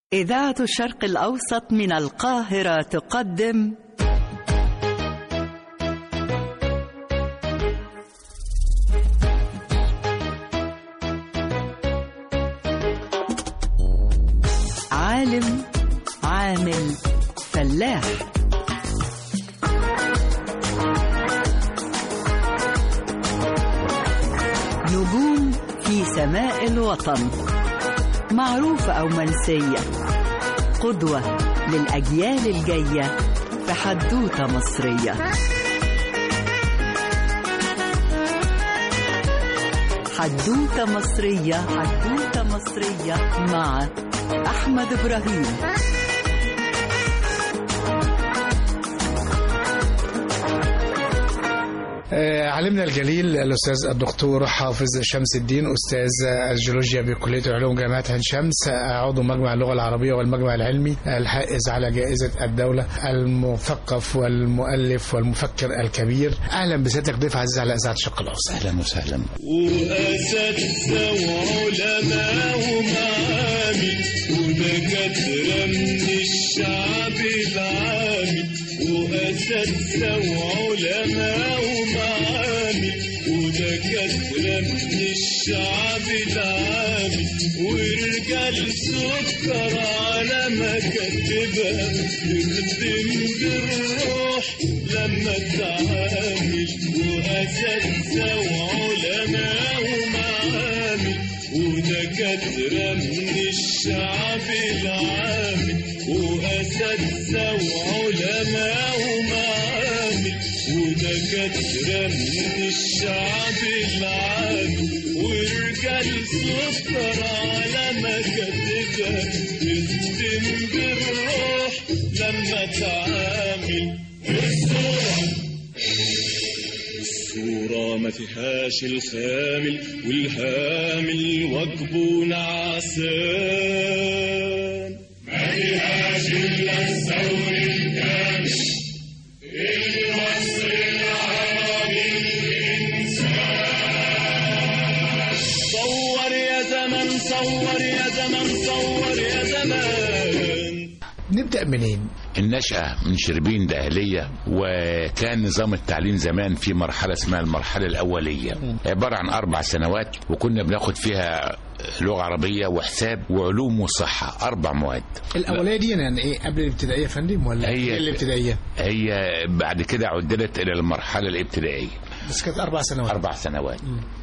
إذاعة الشرق الأوسط من القاهرة تقدم عالم عامل فلاح نجوم في سماء الوطن معروفة أو منسية قدوة للأجيال الجاية في حدوتة مصرية حدوتة مصرية حدوتة مصرية مع أحمد إبراهيم آه، علمنا الجليل الأستاذ الدكتور حافظ شمس الدين أستاذ الجيولوجيا بكلية العلوم جامعة عين شمس آه، عضو مجمع اللغة العربية والمجمع العلمي الحائز على جائزة الدولة المثقف والمؤلف والمفكر الكبير أهلا بسيادتك ضيف عزيز على إذاعة الشرق الأوسط اهلا وسهلا وأساتذة وعلماء ومعامل ودكاترة من الشعب العامي وأساتذة وعلماء ومعامل ودكاترة من الشعب العامي ورجال سكر على مكاتبها يخدم بالروح لما تعامل وأساتذة وعلماء ومعامل ودكاترة من الشعب العامي وأساتذة وعلماء ومعامل ودكاترة من الشعب العامي ورجال سكر على مكاتبها يخدم بالروح لما تعامل الصورة الصورة ما فيهاش الخامل والهامل واجبه نعسان ما فيهاش إلا الثور الكامل الوصف العربي الإنسان صور يا زمن صور يا زمن صور يا زمان نبدأ منين؟ النشأة من شربين دهلية وكان نظام التعليم زمان في مرحلة اسمها المرحلة الأولية عبارة عن أربع سنوات وكنا بناخد فيها لغة عربية وحساب وعلوم وصحة أربع مواد الأولية دي يعني إيه قبل الابتدائية يا فندم ولا هي- هي الابتدائية؟ هي بعد كده عدلت إلى المرحلة الابتدائية بس كانت أربع سنوات أربع سنوات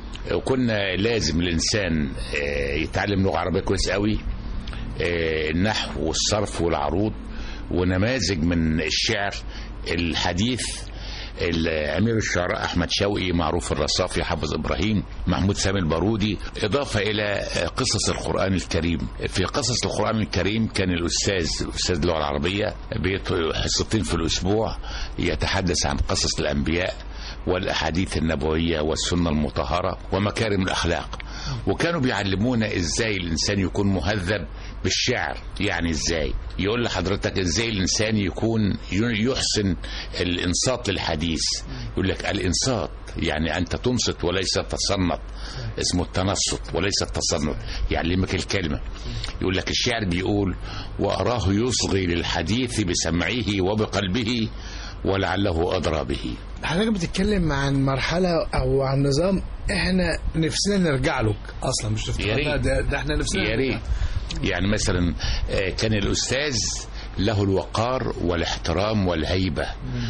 وكنا لازم الإنسان آه، يتعلم لغة عربية كويس قوي آه، النحو والصرف والعروض ونماذج من الشعر الحديث أمير الشعراء أحمد شوقي معروف الرصافي حافظ إبراهيم محمود سامي البارودي إضافة إلى آه، قصص القرآن الكريم في قصص القرآن الكريم كان الأستاذ أستاذ اللغة العربية بيط- حصتين في الأسبوع يتحدث عن قصص الأنبياء والأحاديث النبوية والسنة المطهرة ومكارم الأخلاق وكانوا بيعلمونا إزاي الإنسان يكون مهذب بالشعر يعني إزاي يقول لحضرتك إزاي الإنسان يكون يحسن الإنصات للحديث يقول لك الإنصات يعني أنت تنصت وليس تصنت اسمه التنصت وليس التصنت يعلمك الكلمة يقول لك الشعر بيقول وأراه يصغي للحديث بسمعه وبقلبه ولعله أدرى به حضرتك بتتكلم عن مرحلة أو عن نظام إحنا نفسنا نرجع له أصلا مش تفتكر يا ريت. لا، ده, ده إحنا نفسنا يا ريت يعني مثلا آه، كان الأستاذ له الوقار والاحترام والهيبة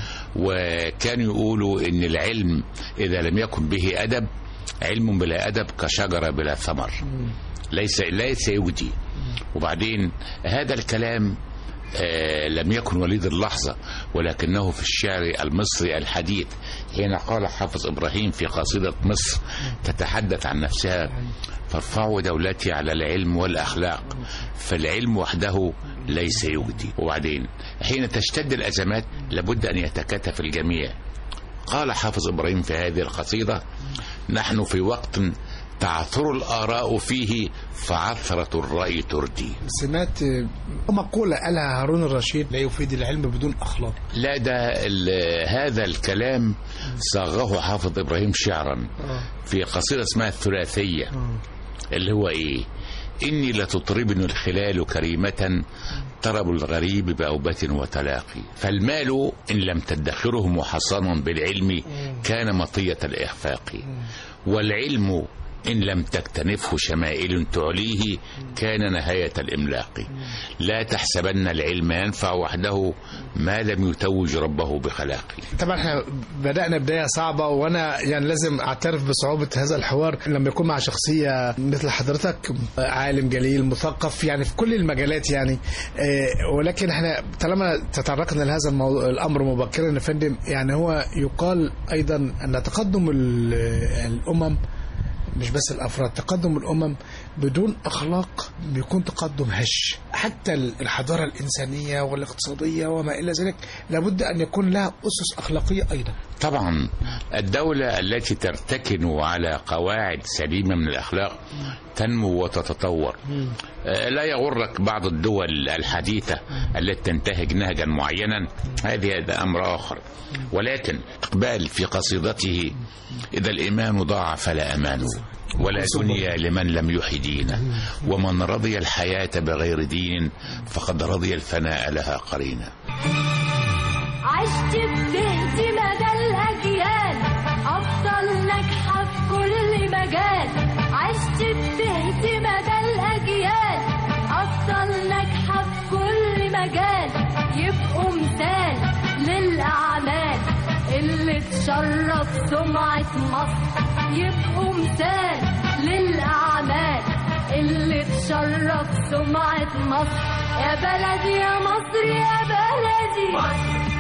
وكانوا يقولوا إن العلم إذا لم يكن به أدب علم بلا أدب كشجرة بلا ثمر ليس ليس يجدي وبعدين هذا الكلام آه، لم يكن وليد اللحظة ولكنه في الشعر المصري الحديث حين قال حافظ إبراهيم في قصيدة مصر تتحدث عن نفسها فارفعوا دولتي على العلم والأخلاق فالعلم وحده ليس يجدي وبعدين حين تشتد الأزمات لابد أن يتكاتف الجميع قال حافظ إبراهيم في هذه القصيدة نحن في وقت تعثر الآراء فيه فعثرة الرأي تردي سمعت مقولة قالها هارون الرشيد لا يفيد العلم بدون أخلاق لا ده ال- هذا الكلام صاغه حافظ إبراهيم شعرا في قصيدة اسمها الثلاثية اللي هو إيه إني لتطربني الخلال كريمة طرب الغريب بأوبة وتلاقي فالمال إن لم تدخره محصنا بالعلم كان مطية الإخفاق والعلم إن لم تكتنفه شمائل تعليه كان نهاية الإملاق لا تحسبن العلم ينفع وحده ما لم يتوج ربه بخلاقه طبعا احنا بدأنا بداية صعبة وانا يعني لازم اعترف بصعوبة هذا الحوار لما يكون مع شخصية مثل حضرتك عالم جليل مثقف يعني في كل المجالات يعني اه ولكن احنا طالما تطرقنا لهذا الموضوع الامر مبكرا يا فندم يعني هو يقال ايضا ان تقدم ال- الامم مش بس الافراد تقدم الامم بدون اخلاق بيكون تقدم هش حتى الحضاره الانسانيه والاقتصاديه وما الى ذلك لابد ان يكون لها اسس اخلاقيه ايضا طبعا الدولة التي ترتكن على قواعد سليمة من الأخلاق تنمو وتتطور آه، لا يغرك بعض الدول الحديثة التي تنتهج نهجا معينا هذه هذا أمر آخر ولكن إقبال في قصيدته إذا الإيمان ضاع فلا أمان ولا دنيا لمن لم يحي دينه ومن رضي الحياة بغير دين فقد رضي الفناء لها قرينا عشت بتهت مدى الأجيال أفضل ناجحة في كل مجال عشت بتهت مدى الأجيال أفضل ناجحة في كل مجال يبقوا مثال للأعمال اللي تشرف سمعة مصر يبقوا مثال للأعمال اللي تشرف سمعة مصر يا بلدي يا مصر يا بلدي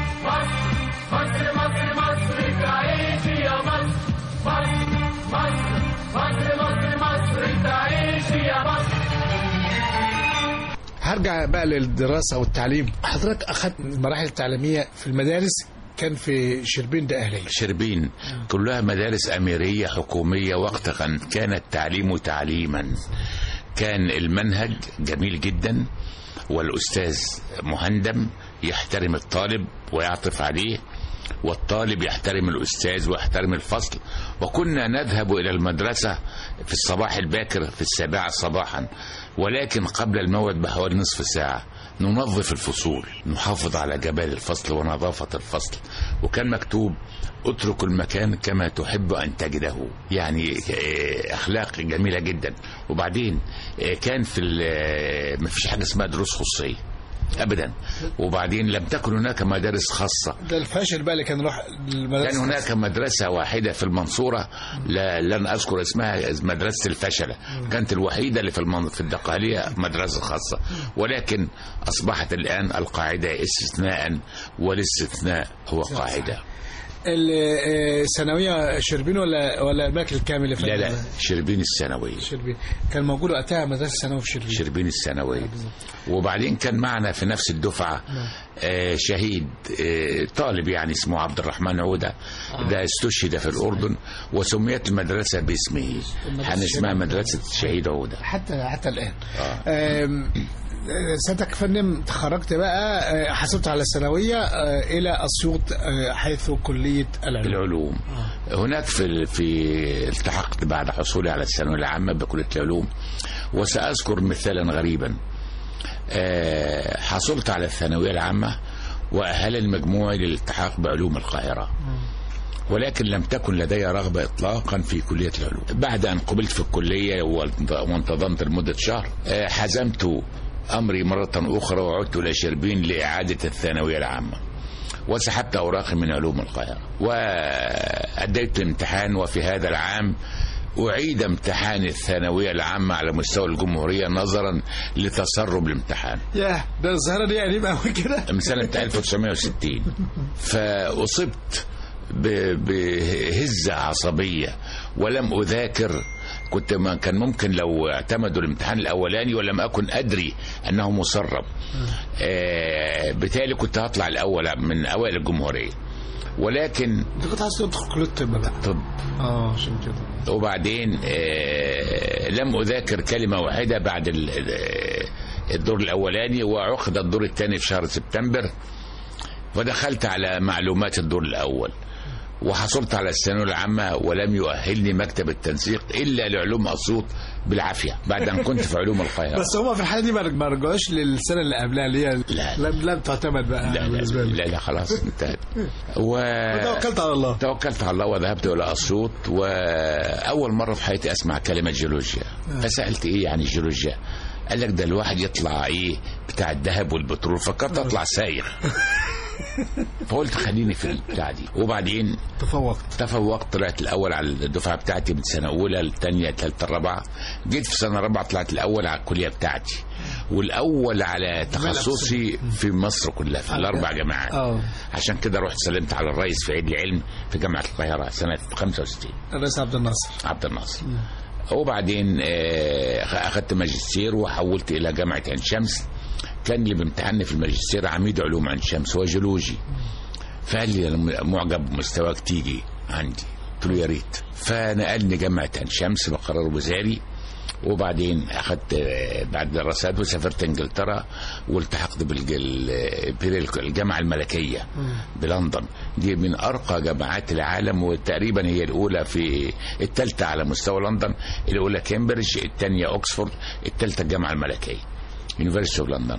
هرجع بقى للدراسه والتعليم حضرتك اخذت المراحل التعليميه في المدارس كان في شربين ده اهليه شربين كلها مدارس أميرية حكومية وقتا كان التعليم تعليما كان المنهج جميل جدا والأستاذ مهندم يحترم الطالب ويعطف عليه والطالب يحترم الأستاذ ويحترم الفصل وكنا نذهب إلى المدرسة في الصباح الباكر في السابعة صباحا ولكن قبل الموعد بحوالي نصف ساعة ننظف الفصول نحافظ على جمال الفصل ونظافة الفصل وكان مكتوب اترك المكان كما تحب أن تجده يعني آه، أخلاق جميلة جدا وبعدين آه، كان في ال- مفيش حاجة اسمها دروس خصوصية ابدا وبعدين لم تكن هناك مدارس خاصه ده الفاشل بقى اللي كان راح كان المدرسه هناك مدرسة واحدة في المنصورة لا لن أذكر اسمها مدرسة الفشلة كانت الوحيدة اللي في المن... في الدقهلية مدرسة خاصة ولكن أصبحت الآن القاعدة استثناء والاستثناء هو قاعدة الثانويه شربين ولا ولا الملك الكامل يا لا فندم؟ لا شربين الثانوية شربين كان موجود وقتها مدرسه ثانوي في شربين شربين الثانوية وبعدين كان معنا في نفس الدفعة آه شهيد آه طالب يعني اسمه عبد الرحمن عودة ده استشهد في الأردن وسميت المدرسة باسمه كان اسمها مدرسة شهيد عودة حتى حتى الان آه. آم، سيادتك يا فندم تخرجت بقى آه، حصلت على الثانويه آه، الى اسيوط آه، حيث كليه العلوم العلوم هناك في في التحقت بعد حصولي على الثانويه العامه بكليه العلوم وساذكر مثالا غريبا آه، حصلت على الثانويه العامه واهلني مجموعي للالتحاق بعلوم القاهره ولكن لم تكن لدي رغبة إطلاقا في كلية العلوم بعد أن قبلت في الكلية وانتظمت لمدة شهر آه، حزمت أمري مرة أخرى وعدت إلى شربين لإعادة الثانوية العامة وسحبت أوراقي من علوم القاهرة وأديت الامتحان وفي هذا العام أعيد امتحان الثانوية العامة على مستوى الجمهورية نظرا لتسرب الامتحان ياه ده الظاهره دي قديمه قوي كده من سنة 1960 فأصبت ب- بهزة عصبية ولم أذاكر كنت ما كان ممكن لو اعتمدوا الامتحان الأولاني ولم أكن أدري أنه مسرب آه بالتالي كنت هطلع الأول من أوائل الجمهورية ولكن انت كنت عايز تدخل كليه الطب بقى طب اه عشان كده وبعدين آه، لم أذاكر كلمة واحدة بعد ال- ال- الدور الأولاني وعقد الدور الثاني في شهر سبتمبر ودخلت على معلومات الدور الأول وحصلت على الثانويه العامه ولم يؤهلني مكتب التنسيق الا لعلوم اسيوط بالعافيه بعد ان كنت في علوم القاهره بس هما في الحاله دي ما ما رجعوش للسنه اللي قبلها اللي هي لا. لم لم تعتمد بقى لا لا, بالنسبه لي لا لا خلاص انتهت و توكلت على الله توكلت على الله وذهبت الى اسيوط واول مره في حياتي اسمع كلمه جيولوجيا فسالت ايه يعني جيولوجيا قال لك ده الواحد يطلع ايه بتاع الذهب والبترول فكرت اطلع سايق فقلت خليني في البتاع دي وبعدين تفوقت تفوقت طلعت الاول على الدفعه بتاعتي من سنه اولى لثانيه ثالثه رابعه جيت في سنه رابعه طلعت الاول على الكليه بتاعتي والاول على تخصصي في مصر كلها في الاربع جامعات اه عشان كده رحت سلمت على الرئيس في عيد العلم في جامعه القاهره سنه 65 الرئيس عبد الناصر عبد الناصر وبعدين آه، اخذت ماجستير وحولت الى جامعه عين شمس كان اللي بيمتحني في الماجستير عميد علوم عين شمس هو جيولوجي فقال لي انا معجب بمستواك تيجي عندي قلت له يا ريت فنقلني جامعه عين شمس بقرار وزاري وبعدين اخذت آه، بعد دراسات وسافرت انجلترا والتحقت بالجامعه الملكيه بلندن دي من ارقى جامعات العالم وتقريبا هي الاولى في الثالثه على مستوى لندن الاولى كامبريدج الثانيه اوكسفورد الثالثه الجامعه الملكيه يونيفرسيتي اوف لندن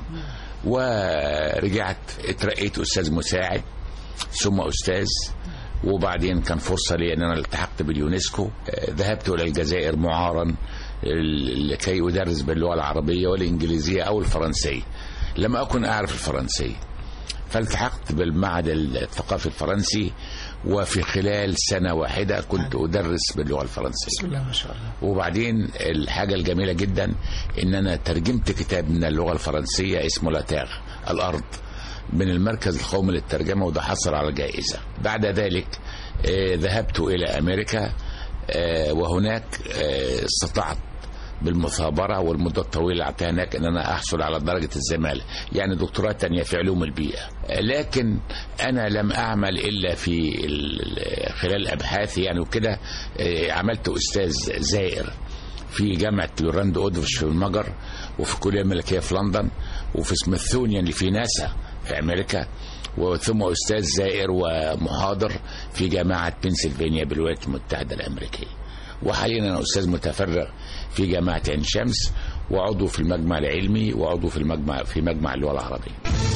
ورجعت اترقيت استاذ مساعد ثم استاذ وبعدين كان فرصه لي ان انا التحقت باليونسكو آه، ذهبت الى الجزائر معارا ال- لكي ادرس باللغه العربيه والانجليزيه او الفرنسيه لم اكن اعرف الفرنسيه فالتحقت بالمعهد الثقافي الفرنسي وفي خلال سنه واحده كنت ادرس باللغه الفرنسيه بسم الله ما شاء الله وبعدين الحاجة الجميلة جدا ان انا ترجمت كتاب من اللغة الفرنسية اسمه لاتاغ الارض من المركز القومي للترجمة وده حصل على جائزة بعد ذلك آه، ذهبت الى امريكا آه، وهناك آه، استطعت بالمثابرة والمدة الطويلة اللي قعدتها هناك ان انا احصل على درجة الزمالة يعني دكتوراه تانية في علوم البيئة آه، لكن انا لم اعمل الا في ال- خلال ابحاثي يعني وكده آه، عملت استاذ زائر في جامعة لوراند أودفش في المجر وفي الكلية الملكية في لندن وفي سميثونيان اللي في ناسا في أمريكا وثم أستاذ زائر ومحاضر في جامعة بنسلفانيا بالولايات المتحدة الأمريكية وحاليا أنا أستاذ متفرغ في جامعة عين شمس وعضو في المجمع العلمي وعضو في المجمع في مجمع اللغة العربية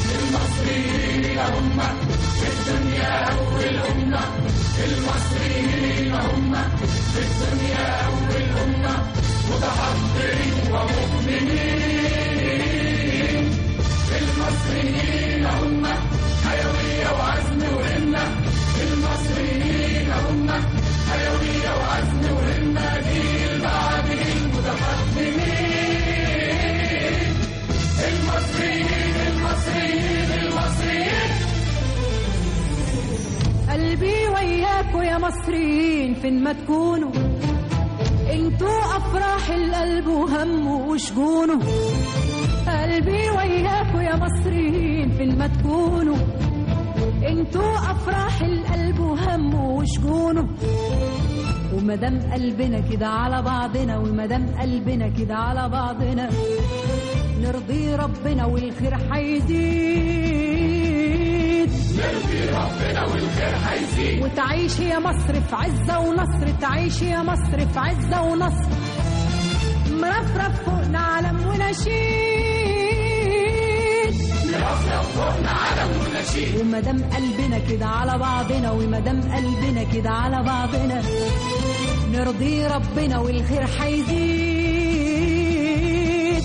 قلبي وياكوا يا مصريين فين ما تكونوا انتوا افراح القلب وهمه وشجونه قلبي وياكوا يا مصريين فين ما تكونوا انتوا افراح القلب وهمه وشجونه ومدام قلبنا كده على بعضنا ومدام قلبنا كده على بعضنا نرضي ربنا والخير هيزيد وتعيش يا مصر في عزة ونصر تعيش يا مصر في عزة ونصر مرفرف فوقنا علم ونشيد مرفرف فوقنا علم ونشيد ومدام قلبنا كده على بعضنا ومدام قلبنا كده على بعضنا نرضي ربنا والخير هيزيد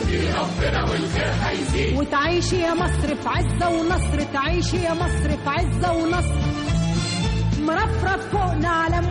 وتعيش يا مصر في عزة ونصر تعيش يا مصر في عزة ونصر مرفرف فوقنا علم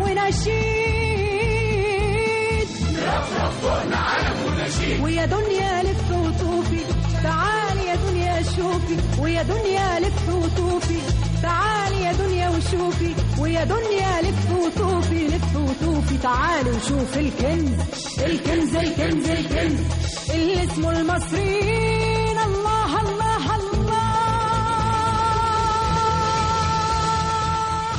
ونشيد مرفرف فوقنا علم ونشيد ويا دنيا لف وطوفي تعالي يا دنيا شوفي ويا دنيا لف وطوفي تعالي يا دنيا وشوفي ويا دنيا لف وطوفي لف وطوفي تعالي وشوف الكنز الكنز الكنز الكنز اللي اسمه المصريين الله الله الله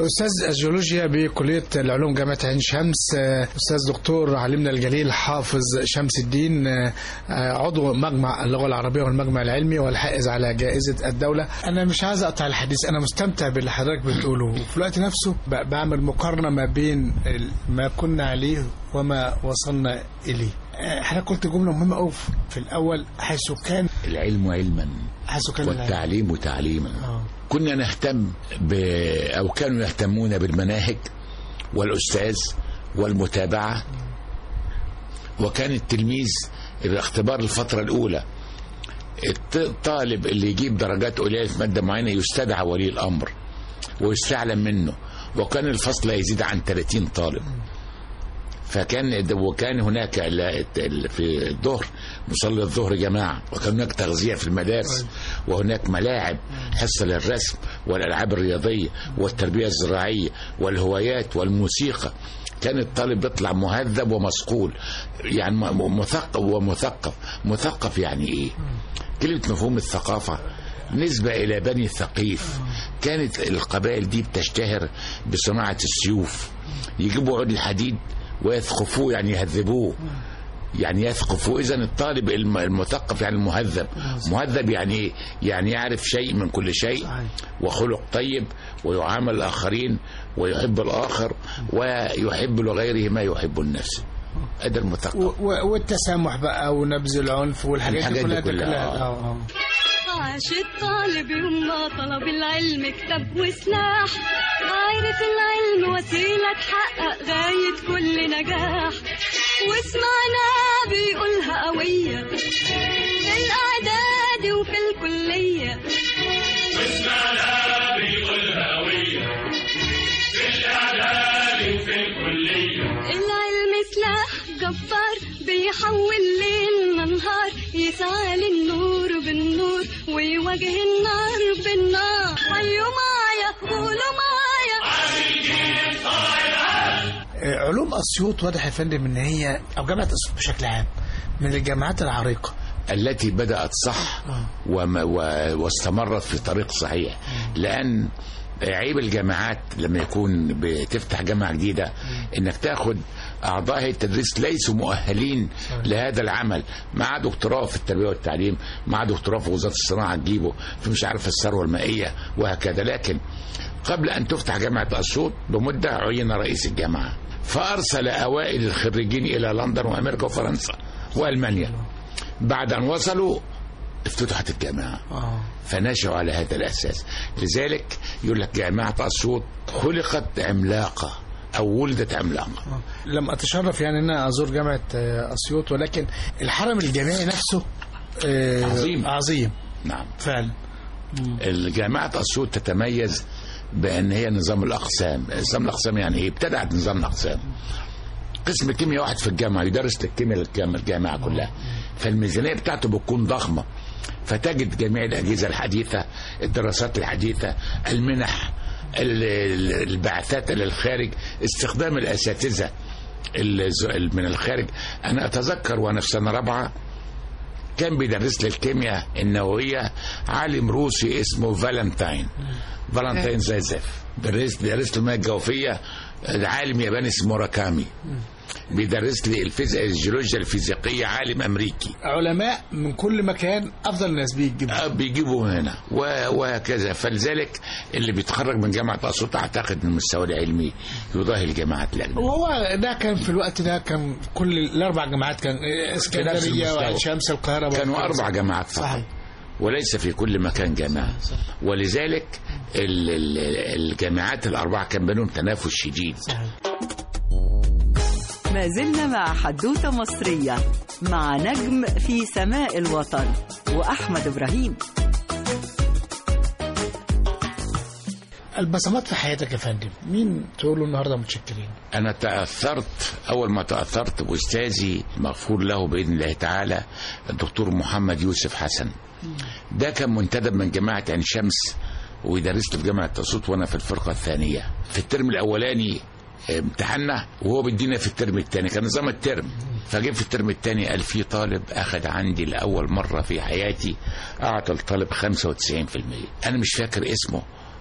استاذ الجيولوجيا بكليه العلوم جامعه عين شمس آه، استاذ دكتور علمنا الجليل حافظ شمس الدين آه، آه، عضو مجمع اللغه العربيه والمجمع العلمي والحائز على جائزه الدوله انا مش عايز اقطع الحديث انا مستمتع باللي حضرتك بتقوله وفي الوقت نفسه ب- بعمل مقارنه ما بين ال- ما كنا عليه وما وصلنا اليه آه، حضرتك قلت جمله مهمه قوي في الاول حيث كان العلم علما حيث كان العلم. والتعليم تعليما آه. كنا نهتم ب... أو كانوا يهتمون بالمناهج والأستاذ والمتابعة وكان التلميذ الاختبار الفترة الأولى الط- الطالب اللي يجيب درجات قليلة في مادة معينة يستدعى ولي الأمر ويستعلم منه وكان الفصل لا يزيد عن 30 طالب فكان وكان هناك ال- ال- في الظهر نصلي الظهر جماعة وكان هناك تغذية في المدارس وهناك ملاعب حصة للرسم والألعاب الرياضية والتربية الزراعية والهوايات والموسيقى كان الطالب بيطلع مهذب ومصقول يعني م- مثقف ومثقف مثقف يعني ايه كلمة مفهوم الثقافة نسبة إلى بني ثقيف كانت القبائل دي بتشتهر بصناعة السيوف يجيبوا عود الحديد ويثقفوه يعني يهذبوه يعني يثقفوا اذا الطالب الم- المثقف يعني المهذب مهذب يعني ايه يعني يعرف شيء من كل شيء وخلق طيب ويعامل الاخرين ويحب الاخر ويحب لغيره ما يحب النفس هذا المثقف و- و- والتسامح بقى ونبذ العنف والحاجات دي الحاجات كلها دي كلها، كلها آه. اه اه عاش الطالب يوم ما طلب العلم كتاب وسلاح عارف العلم وسيلة تحقق غاية كل نجاح واسمعنا بيقولها قوية في الإعداد وفي الكلية العلم سلاح جبار بيحول ليلنا نهار يسعى للنور بالنور ويواجه النار بالنار حيوا معايا قولوا معايا آه، علوم اسيوط واضح يا فندم ان هي او جامعه اسيوط بشكل عام من الجامعات العريقه التي بدأت صح وما و... واستمرت في طريق صحيح لأن عيب الجامعات لما يكون بتفتح جامعة جديدة انك تاخد اعضاء هيئة التدريس ليسوا مؤهلين لهذا العمل مع دكتوراه في التربية والتعليم مع دكتوراه في وزارة الصناعة تجيبه في مش عارف الثروة المائية وهكذا لكن قبل ان تفتح جامعة اسيوط بمدة عين رئيس الجامعة فارسل اوائل الخريجين الى لندن وامريكا وفرنسا والمانيا بعد أن وصلوا افتتحت الجامعة اه فنشأوا على هذا الأساس لذلك يقول لك جامعة أسيوط خلقت عملاقة أو ولدت عملاقة لم اتشرف يعني ان انا ازور جامعه آه، اسيوط ولكن الحرم الجامعي نفسه آه، عظيم. عظيم نعم فعلا الجامعة أسيوط تتميز بأن هي نظام الأقسام نظام الأقسام يعني إيه ابتدعت نظام الأقسام قسم كيمياء واحد في الجامعة يدرس الكيمياء للجامعة الجامعة كلها فالميزانية بتاعته بتكون ضخمة فتجد جميع الأجهزة الحديثة الدراسات الحديثة المنح ال- ال- البعثات إلى الخارج استخدام الأساتذة ال- من الخارج أنا أتذكر وأنا في سنة رابعة كان بيدرس لي الكيمياء النووية عالم روسي اسمه فالنتاين فالنتاين زايزيف درس درس له المياه الجوفية عالم ياباني اسمه راكامي بيدرس لي الفيزياء الجيولوجيا الفيزيقية عالم أمريكي علماء من كل مكان افضل الناس بيجيبوا آه، بيجيبوا هنا و- وهكذا فلذلك اللي بيتخرج من جامعة أسيوط أعتقد أن المستوى العلمي يضاهي الجامعات الأجنبية وهو ده كان في الوقت ده كان كل الاربع جامعات كان آه، اسكندريه المستوى. وعين شمس القاهره كانوا برضه. أربع جامعات فقط صحيح وليس في كل مكان جامعة ولذلك ال- ال- الجامعات الأربعة كان بينهم تنافس شديد صحيح ما زلنا مع حدوتة مصرية مع نجم في سماء الوطن وأحمد إبراهيم البصمات في حياتك يا فندم مين تقول له النهارده متشكرين أنا تأثرت أول ما تأثرت بأستاذي مغفور له بإذن الله تعالى الدكتور محمد يوسف حسن ده كان منتدب من جماعة عين شمس ودرست في جامعة أسيوط وأنا في الفرقة الثانية في الترم الأولاني امتحنا وهو بيدينا في الترم الثاني كان نظام الترم فجه في الترم الثاني قال في طالب اخذ عندي لاول مره في حياتي اعطى الطالب 95% انا مش فاكر اسمه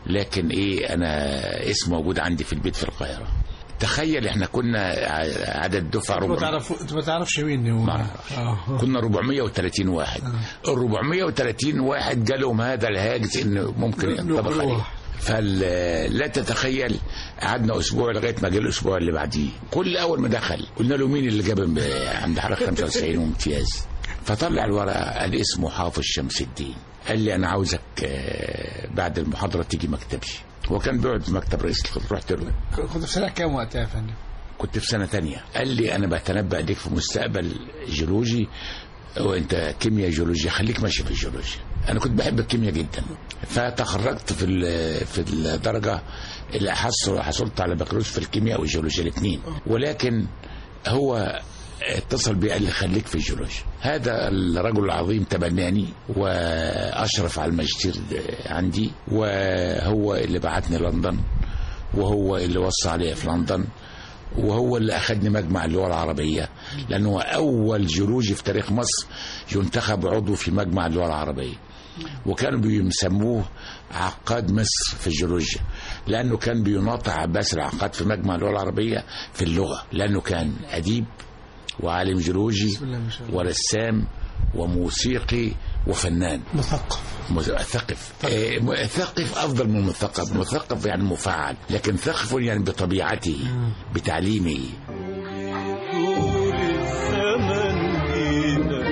لكن ايه انا اسمه موجود عندي في البيت في القاهره تخيل احنا كنا ع- عدد دفعه انت ما ربع تعرف انت ما تعرفش مين هو ما أعرفش. آه. كنا 430 واحد ال 430 واحد جالهم هذا الهاجس انه ممكن ينطبق نقولوها. عليه فلا تتخيل قعدنا اسبوع لغايه ما جه الاسبوع اللي بعديه كل اول ما دخل قلنا له مين اللي جاب م- عند حضرتك 95 وامتياز فطلع الورقه قال اسمه حافظ شمس الدين قال لي انا عاوزك آه، بعد المحاضره تيجي مكتبي هو كان بيقعد في مكتب رئيس القسم رحت له كنت في سنه كام وقتها يا فندم؟ كنت في سنه تانية قال لي انا بتنبأ ليك في مستقبل جيولوجي وانت كيمياء جيولوجيا خليك ماشي في الجيولوجيا انا كنت بحب الكيمياء جدا فتخرجت في ال- في الدرجه اللي حصل حصلت على بكالوريوس في الكيمياء والجيولوجيا الاثنين ولكن هو اتصل بي قال لي خليك في الجيولوجيا هذا الرجل العظيم تبناني واشرف على الماجستير عندي وهو اللي بعتني لندن وهو اللي وصى عليا في لندن وهو اللي اخذني مجمع اللغه العربيه لانه هو اول جيولوجي في تاريخ مصر ينتخب عضو في مجمع اللغه العربيه وكانوا بيسموه عقاد مصر في الجيولوجيا لانه كان بيناطع عباس العقاد في مجمع اللغه العربيه في اللغه لانه كان اديب وعالم جيولوجي الله ما شاء الله. ورسام وموسيقي وفنان مثقف مثقف آه، مثقف افضل من مثقف مثقف يعني مفعل لكن ثقف يعني بطبيعته بتعليمه طول الزمن جينا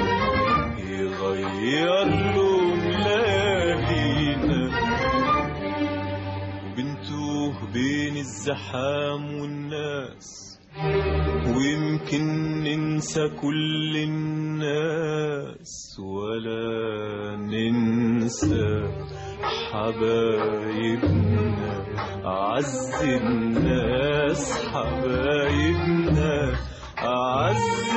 يغير لون ليالينا وبنتوه بين الزحام والناس ويمكن ننسى كل الناس ولا ننسى حبايبنا أعز الناس حبايبنا أعز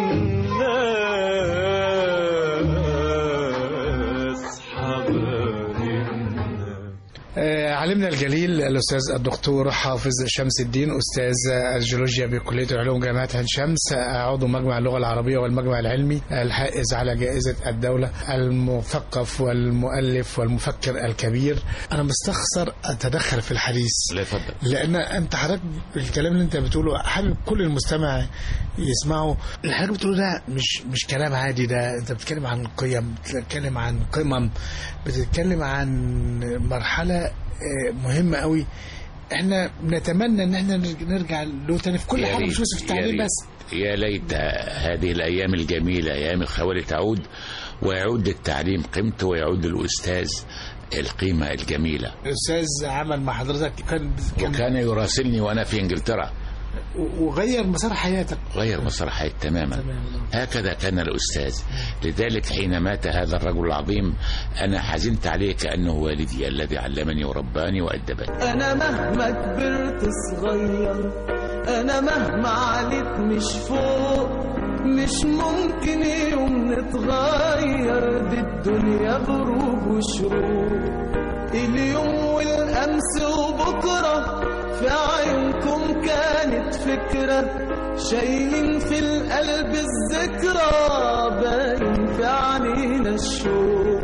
الناس حبايبنا آه، علمنا الجليل الاستاذ الدكتور حافظ شمس الدين استاذ الجيولوجيا بكليه العلوم جامعه عين شمس آه، عضو مجمع اللغه العربيه والمجمع العلمي الحائز على جائزه الدوله المثقف والمؤلف والمفكر الكبير انا مستخسر اتدخل في الحديث لا يفضل لان انت حضرتك الكلام اللي انت بتقوله حابب كل المستمع يسمعه الحاجه بتقوله ده مش مش كلام عادي ده انت بتتكلم عن قيم بتتكلم عن قمم بتتكلم عن مرحله آه، مهمه قوي احنا بنتمنى ان احنا نرجع له تاني في كل يا حاجه ريت- مش بس في يا التعليم ريت- بس يا ليت هذه الايام الجميله ايام الخوالي تعود ويعود للتعليم قيمته ويعود للاستاذ القيمه الجميله الاستاذ عمل مع حضرتك كان كان وكان يراسلني وانا في انجلترا وغير مسار حياتك غير مسار حياتي تماما تماما. هكذا كان الأستاذ لذلك حين مات هذا الرجل العظيم أنا حزنت عليه كأنه والدي الذي علمني ورباني وأدبني انا مهما كبرت صغير انا مهما عليت مش فوق مش ممكن يوم نتغير دي الدنيا غروب وشروق اليوم والامس وبكره في عيونكم كانت فكره شايلين في القلب الذكرى باين في عينينا الشوق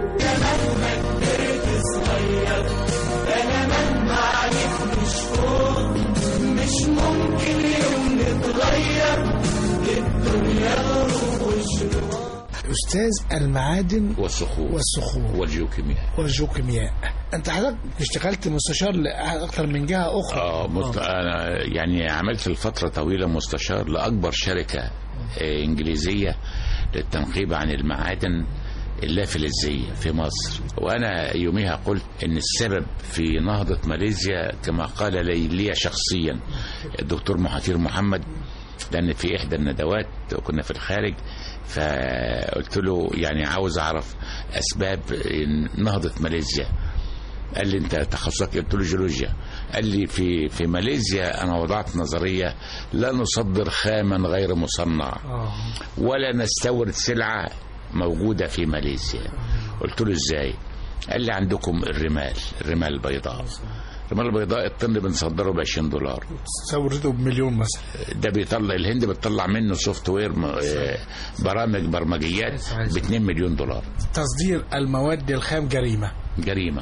مش ممكن يوم نتغير الدنيا غروب وشروق استاذ المعادن والصخور والصخور والجيوكيمياء والجيوكيمياء انت حضرتك اشتغلت مستشار لاكثر من جهه اخرى آه مست... أنا يعني عملت لفترة طويلة مستشار لأكبر شركة آه، إنجليزية للتنقيب عن المعادن اللافلزية في مصر وأنا يوميها قلت إن السبب في نهضة ماليزيا كما قال لي, لي شخصيا الدكتور محاثير محمد لأن في إحدى الندوات كنا في الخارج فقلت له يعني عاوز أعرف أسباب نهضة ماليزيا قال لي انت تخصصك إيه؟ قلت له جيولوجيا قال لي في في ماليزيا انا وضعت نظريه لا نصدر خاما غير مصنع ولا نستورد سلعه موجوده في ماليزيا قلت له ازاي قال لي عندكم الرمال الرمال البيضاء الرمال البيضاء الطن بنصدره ب 20 دولار ثورته بمليون مثلا ده بيطلع الهند بتطلع منه سوفت وير م- آه، برامج برمجيات ب 2 مليون دولار تصدير المواد الخام جريمه جريمه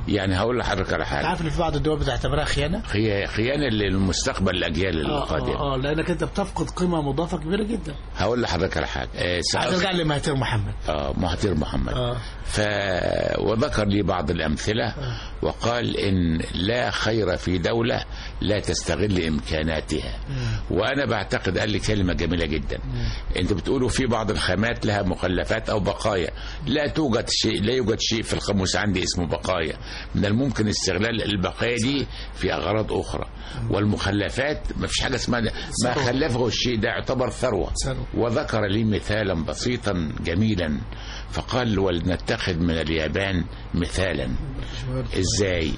يعني هقول لحضرتك على انت حاجه عارف ان في بعض الدول بتعتبرها خيانه هي خيانه للمستقبل الاجيال اه القادمه اه اه لانك انت بتفقد قيمه مضافه كبيره جدا هقول لحضرتك على حاجه آه سأخ... هترجع لمهاتير محمد اه مهاتير محمد اه ف وذكر لي بعض الامثله وقال ان لا خير في دوله لا تستغل امكاناتها وانا بعتقد قال لي كلمه جميله جدا انت بتقولوا في بعض الخامات لها مخلفات او بقايا لا توجد شيء لا يوجد شيء في القاموس عندي اسمه بقايا من الممكن استغلال البقايا دي في اغراض اخرى والمخلفات ما فيش حاجه اسمها ده. ما ثروة. خلفه الشيء ده يعتبر ثروه ثروة. وذكر لي مثالا بسيطا جميلا فقال ولنتخذ من اليابان مثالا ازاي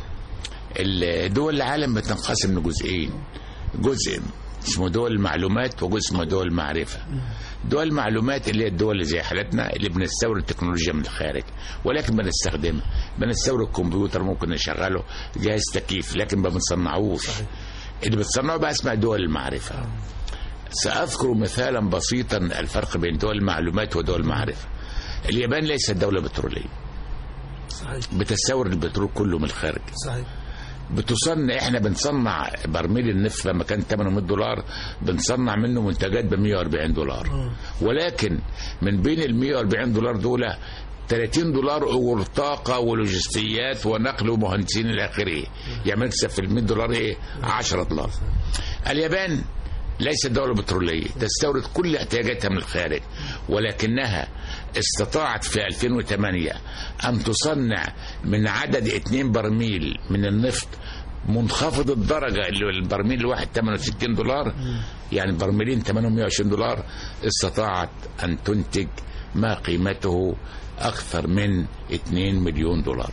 ال- دول العالم بتنقسم لجزئين جزء اسمه دول المعلومات وجزء اسمه دول المعرفة دول المعلومات اللي هي الدول اللي زي حالتنا اللي بنستورد تكنولوجيا من الخارج ولكن بنستخدمها بنستورد كمبيوتر ممكن نشغله جهاز تكييف لكن ما بنصنعوش اللي بتصنعه بقى اسمها دول المعرفة سأذكر مثالا بسيطا الفرق بين دول المعلومات ودول المعرفة اليابان ليست دولة بترولية صحيح بتستورد البترول كله من الخارج صحيح بتصنع احنا بنصنع برميل النفط لما كان ثمنه 100 دولار بنصنع منه منتجات ب 140 دولار ولكن من بين ال 140 دولار دول 30 دولار اجور طاقه ولوجستيات ونقل ومهندسين الى اخره يعني نكسب في ال 100 دولار ايه 10 دولار اليابان ليست دولة بترولية تستورد كل احتياجاتها من الخارج ولكنها استطاعت في 2008 أن تصنع من عدد 2 برميل من النفط منخفض الدرجة اللي البرميل الواحد 68 دولار يعني برميلين 820 دولار استطاعت أن تنتج ما قيمته أكثر من 2 مليون دولار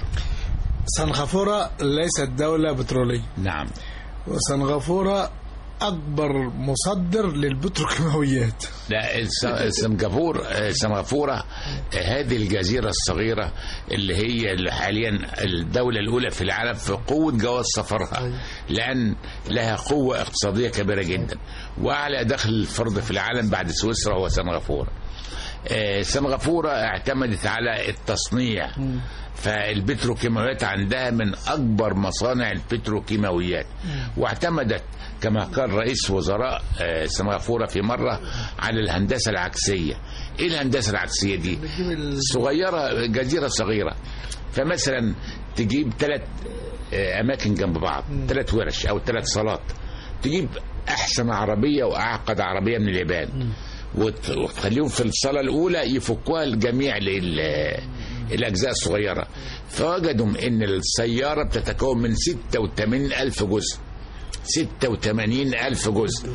سنغافورة ليست دولة بترولية نعم وسنغافورة أكبر مصدر للبتروكيماويات لا الس- سنغافور آه، سنغافورة آه، هذه الجزيرة الصغيرة اللي هي اللي حاليا الدولة الأولى في العالم في قوة جواز سفرها لأن لها قوة اقتصادية كبيرة جدا وأعلى دخل الفرد في العالم بعد سويسرا هو سنغافورة آه، سنغافورة اعتمدت على التصنيع فالبتروكيماويات عندها من أكبر مصانع البتروكيماويات واعتمدت كما قال رئيس وزراء آه، سنغافورة في مرة على الهندسة العكسية ايه الهندسة العكسية دي صغيرة جزيرة صغيرة فمثلا تجيب ثلاث أماكن جنب بعض ثلاث ورش أو ثلاث صالات تجيب أحسن عربية وأعقد عربية من اليابان وت- وتخليهم في الصالة الأولى يفكوها الجميع لل الأجزاء الصغيرة فوجدوا أن السيارة بتتكون من 86 ألف جزء 86 ألف جزء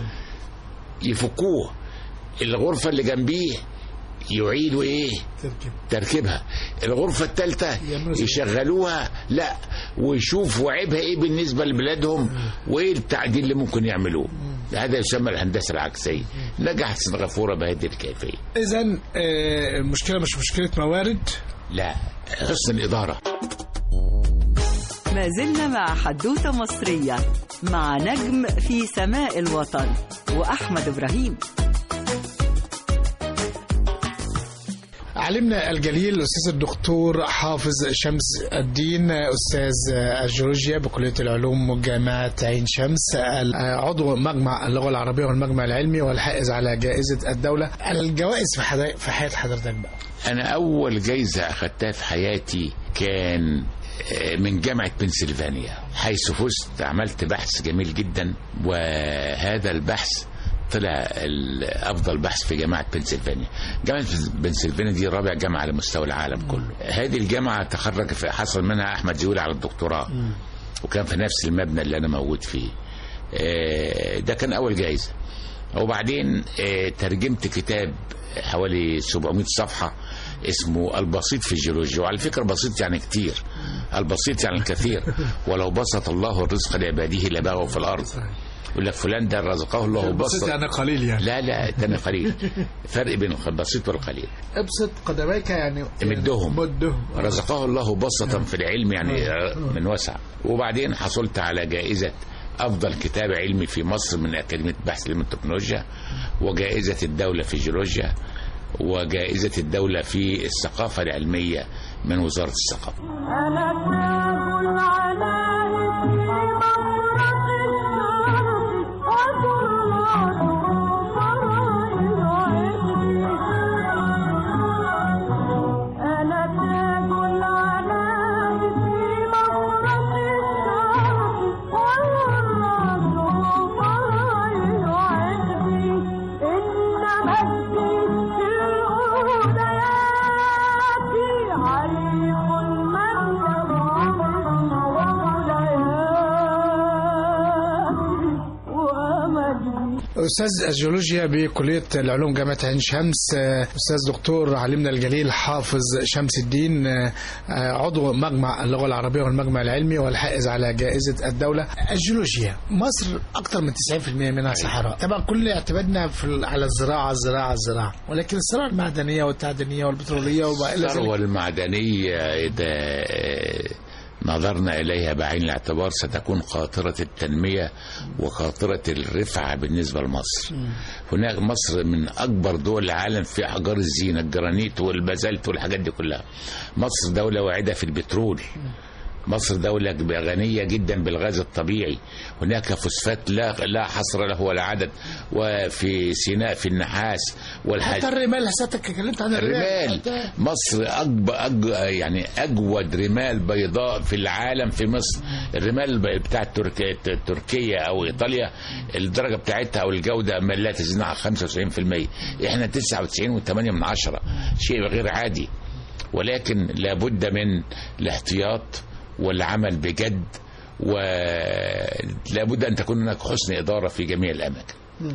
يفكوه الغرفة اللي جنبيه يعيدوا ايه تركيبها الغرفة الثالثة يشغلوها لا ويشوفوا عيبها ايه بالنسبة لبلادهم وايه التعديل اللي ممكن يعملوه هذا يسمى الهندسة العكسية نجحت سنغافورة بهذه الكيفية إذا المشكلة مش مشكلة موارد لا حسن الإدارة ما زلنا مع حدوتة مصرية مع نجم في سماء الوطن وأحمد إبراهيم علمنا الجليل الأستاذ الدكتور حافظ شمس الدين أستاذ الجيولوجيا بكلية العلوم جامعة عين شمس عضو مجمع اللغة العربية والمجمع العلمي والحائز على جائزة الدولة الجوائز في, حدا- في حياة حضرتك بقى أنا أول جايزة أخذتها في حياتي كان آه، من جامعة بنسلفانيا حيث فزت عملت بحث جميل جدا وهذا البحث طلع ال- أفضل بحث في جامعة بنسلفانيا جامعة بنسلفانيا دي رابع جامعة على مستوى العالم كله هذه الجامعة تخرج في حصل منها أحمد زويل على الدكتوراه وكان في نفس المبنى اللي أنا موجود فيه آه، ده كان أول جايزة وبعدين آه، ترجمت كتاب حوالي 700 صفحة اسمه البسيط في الجيولوجيا وعلى فكرة بسيط يعني كتير البسيط يعني الكثير ولو بسط الله الرزق لعباده لبغوا في الأرض يقول لك فلان ده رزقه الله بسط يعني قليل يعني لا لا تاني قليل فرق بين البسيط والقليل ابسط قدميك يعني مدهم. مدهم رزقه الله بسطا في العلم يعني من وسع وبعدين حصلت على جائزة أفضل كتاب علمي في مصر من أكاديمية بحث علم التكنولوجيا وجائزة الدولة في الجيولوجيا وجائزة الدولة في الثقافة العلمية من وزارة الثقافة أنا كل أستاذ الجيولوجيا بكلية العلوم جامعة عين شمس آه، أستاذ دكتور علمنا الجليل حافظ شمس الدين آه، آه، عضو مجمع اللغة العربية والمجمع العلمي والحائز على جائزة الدولة الجيولوجيا مصر أكثر من 90% منها صحراء طبعا كل اعتمادنا في ال- على الزراعة الزراعة الزراعة ولكن الزراعة المعدنية والتعدينية والبترولية وما إلى ذلك الثروة المعدنية إذا آه، نظرنا إليها بعين الاعتبار ستكون قاطرة التنمية وقاطرة الرفعة بالنسبة لمصر هناك مصر من أكبر دول العالم في أحجار الزينة الجرانيت والبازلت والحاجات دي كلها مصر دولة واعدة في البترول مصر دولة غنية جدا بالغاز الطبيعي هناك فوسفات لا لا حصر له ولا عدد وفي سيناء في النحاس والحديد حتى الرمال حضرتك اتكلمت عن الرمال حتى- مصر أكبر أج... يعني اجود رمال بيضاء في العالم في مصر الرمال ب- بتاع تركيا تركيا او ايطاليا الدرجه بتاعتها او الجوده ما لا تزيد عن 95% احنا 99.8 من عشرة شيء غير عادي ولكن لابد من الاحتياط والعمل بجد ولابد ان تكون هناك حسن اداره في جميع الاماكن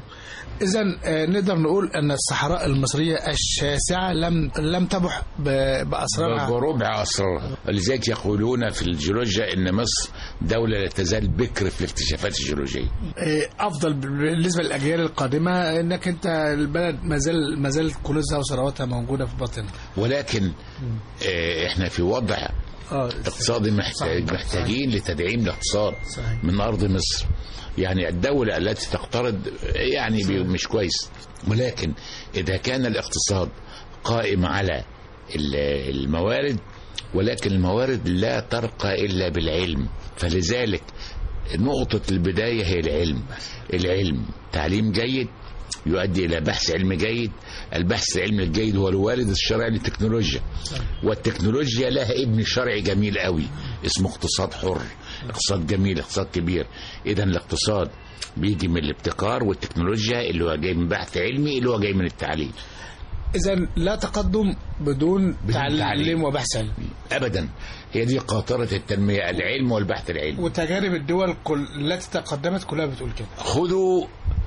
إذا نقدر نقول أن الصحراء المصرية الشاسعة لم لم تبح ب- بأسرارها بربع أسرارها ولذلك يقولون في الجيولوجيا أن مصر دولة لا تزال بكر في الاكتشافات الجيولوجية إيه، افضل بالنسبه للاجيال القادمه انك انت البلد ما زال ما زالت كنوزها وثرواتها موجوده في باطنها ولكن آه، احنا في وضع اه اقتصادي محتاج صحيح. محتاجين لتدعيم الاقتصاد صحيح. من أرض مصر يعني الدولة التي تقترض يعني بي- مش كويس ولكن إذا كان الاقتصاد قائم على ال- الموارد ولكن الموارد لا ترقى إلا بالعلم فلذلك نقطة البداية هي العلم العلم تعليم جيد يؤدي إلى بحث علمي جيد البحث العلمي الجيد هو الوالد الشرعي للتكنولوجيا والتكنولوجيا لها ابن شرعي جميل قوي اسمه اقتصاد حر اقتصاد جميل اقتصاد كبير اذا الاقتصاد بيجي من الابتكار والتكنولوجيا اللي هو جاي من بحث علمي اللي هو جاي من التعليم اذا لا تقدم بدون تعليم تعليم. وبحث علمي ابدا هي دي قاطره التنميه العلم والبحث العلمي وتجارب الدول كل التي تقدمت كلها بتقول كده خذوا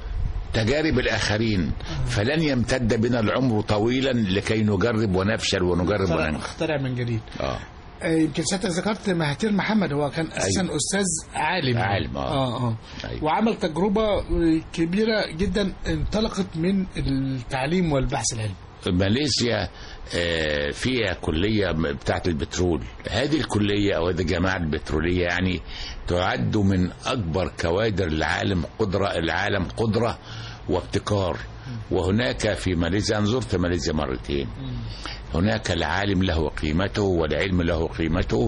تجارب الآخرين فلن يمتد بنا العمر طويلا لكي نجرب ونفشل ونجرب اخترع, وننجح اخترع من جديد آه. آه، يمكن سيادتك ذكرت مهاتير محمد هو كان اساسا أيوة. استاذ عالم عالم، آه. اه, آه. أيوة. وعمل تجربه آه، كبيره جدا انطلقت من التعليم والبحث العلمي ماليزيا آه، فيها كلية بتاعة البترول هذه الكلية أو هذه الجامعة البترولية يعني تعد من أكبر كوادر العالم قدرة العالم قدرة وابتكار وهناك في ماليزيا أنا زرت ماليزيا مرتين هناك العالم له قيمته والعلم له قيمته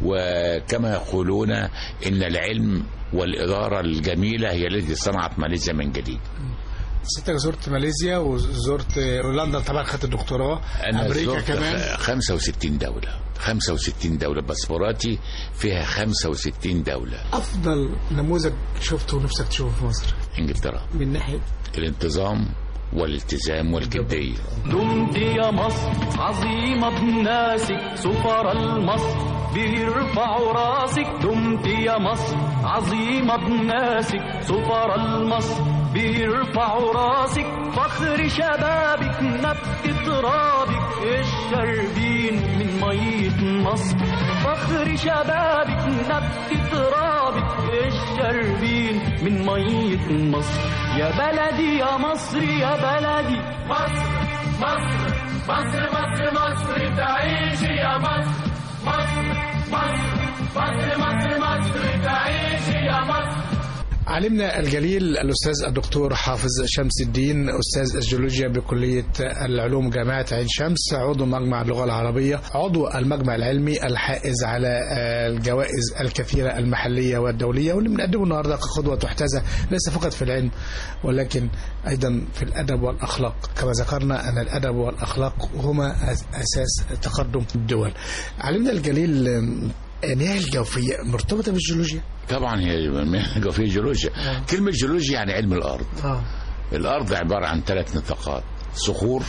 وكما يقولون إن العلم والإدارة الجميلة هي التي صنعت ماليزيا من جديد سيادتك زرت ماليزيا وزرت هولندا طبعا خدت الدكتوراه أنا امريكا زرت كمان 65 دولة 65 دولة باسبوراتي فيها 65 دولة افضل نموذج شفته ونفسك تشوفه في مصر انجلترا من ناحيه الانتظام والالتزام والجدية دمت يا مصر عظيمة بناسك سفر المصر بيرفعوا راسك دمت يا مصر عظيمة بناسك سفر المصر بيرفعوا راسك فخر شبابك نبت ترابك الشربين من مية مصر فخر شبابك نبت ترابك الشربين من مية مصر يا بلدي يا مصر يا بلدي مصر مصر مصر مصر مصر تعيش يا مصر مصر مصر مصر مصر مصر تعيش يا مصر علمنا الجليل الأستاذ الدكتور حافظ شمس الدين أستاذ الجيولوجيا بكلية العلوم جامعة عين شمس عضو مجمع اللغة العربية عضو المجمع العلمي الحائز على آه، الجوائز الكثيرة المحلية والدولية واللي بنقدمه النهاردة كقدوة تحتذى ليس فقط في العلم ولكن أيضا في الأدب والأخلاق كما ذكرنا أن الأدب والأخلاق هما أس- أساس تقدم الدول علمنا الجليل آم، المياه الجوفية مرتبطة بالجيولوجيا طبعا هي في جيولوجيا كلمة جيولوجيا يعني علم الأرض آه. الأرض عبارة عن ثلاث نطاقات صخور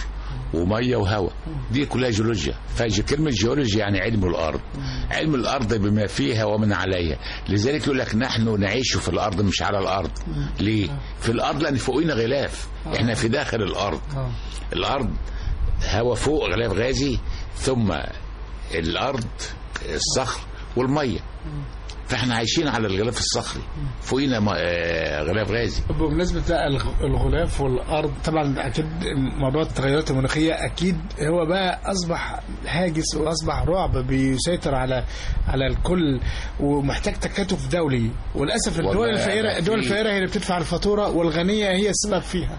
وميه وهواء دي كلها جيولوجيا فكلمه جيولوجيا يعني علم الارض علم الارض بما فيها ومن عليها لذلك يقول لك نحن نعيش في الارض مش على الارض ليه في الارض لان فوقينا غلاف احنا في داخل الارض آه. الارض هواء فوق غلاف غازي ثم الارض الصخر والميه فاحنا عايشين على الغلاف الصخري فوقينا م- آه، غلاف غازي بمناسبة بقى الغ- الغلاف والأرض طبعا أكيد موضوع التغيرات المناخية أكيد هو بقى أصبح هاجس وأصبح رعب بيسيطر على على الكل ومحتاج تكاتف دولي وللأسف الدول والله الفقيرة الدول في- الفقيرة هي اللي بتدفع الفاتورة والغنية هي السبب فيها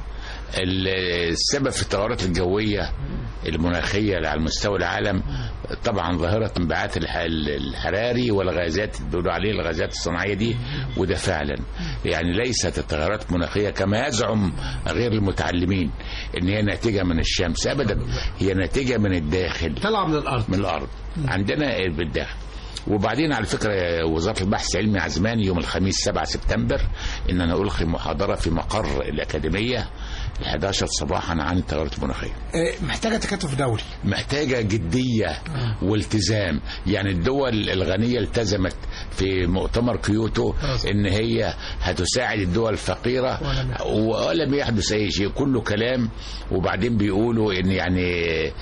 ال- السبب في التغيرات الجوية المناخية على مستوى العالم طبعا ظاهرة انبعاث الح- الحراري والغازات اللي بيقولوا عليه الغازات الصناعية دي وده فعلا يعني ليست التغيرات المناخية كما يزعم غير المتعلمين ان هي ناتجة من الشمس ابدا هي ناتجة من الداخل طلع من الأرض من الارض عندنا بالداخل وبعدين على فكره وزاره البحث العلمي عزماني يوم الخميس 7 سبتمبر ان انا القي محاضره في مقر الاكاديميه ال 11 صباحا عن التغيرات المناخيه آه، محتاجة تكاتف دولي محتاجه جديه والتزام يعني الدول الغنيه التزمت في مؤتمر كيوتو ان هي هتساعد الدول الفقيره ولم يحدث اي شيء كله كلام وبعدين بيقولوا ان يعني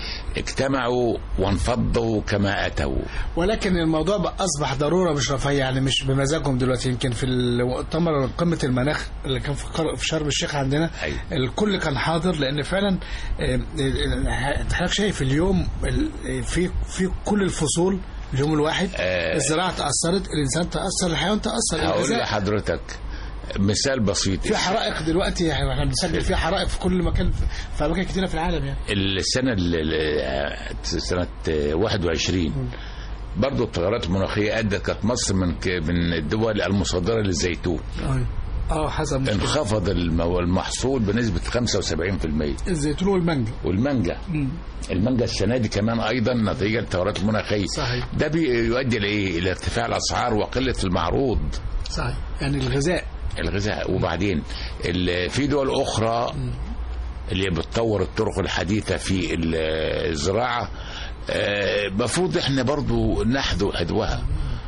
اجتمعوا وانفضوا كما اتوا ولكن الموضوع بقى اصبح ضروره مش رفاهيه يعني مش بمزاجهم دلوقتي يمكن في المؤتمر قمه المناخ اللي كان في قر- في شرم الشيخ عندنا أيوة. الكل كان حاضر لان فعلا آه، آه، انت حضرتك شايف اليوم ال- آه، في في كل الفصول اليوم الواحد آه. الزراعه تاثرت الانسان تاثر الحيوان تاثر هقول الغذاء. لحضرتك مثال بسيط في حرائق دلوقتي يعني احنا بنسجل في حرائق في كل مكان في اماكن كتيره في العالم يعني السنة ال- ال- سنة 21 برضو التغيرات المناخية أدت كانت مصر من ك- من الدول المصدرة للزيتون اه حسب مشكلة. انخفض المو- المحصول بنسبة 75% الزيتون والمانجا والمانجا المانجا السنة دي كمان أيضا نتيجة للتغيرات المناخية صحيح. ده بيؤدي لإيه؟ إلى ارتفاع الأسعار وقلة المعروض صحيح يعني الغذاء الغذاء وبعدين ال- في دول اخرى اللي بتطور الطرق الحديثه في ال- الزراعه المفروض احنا برضو نحذو حذوها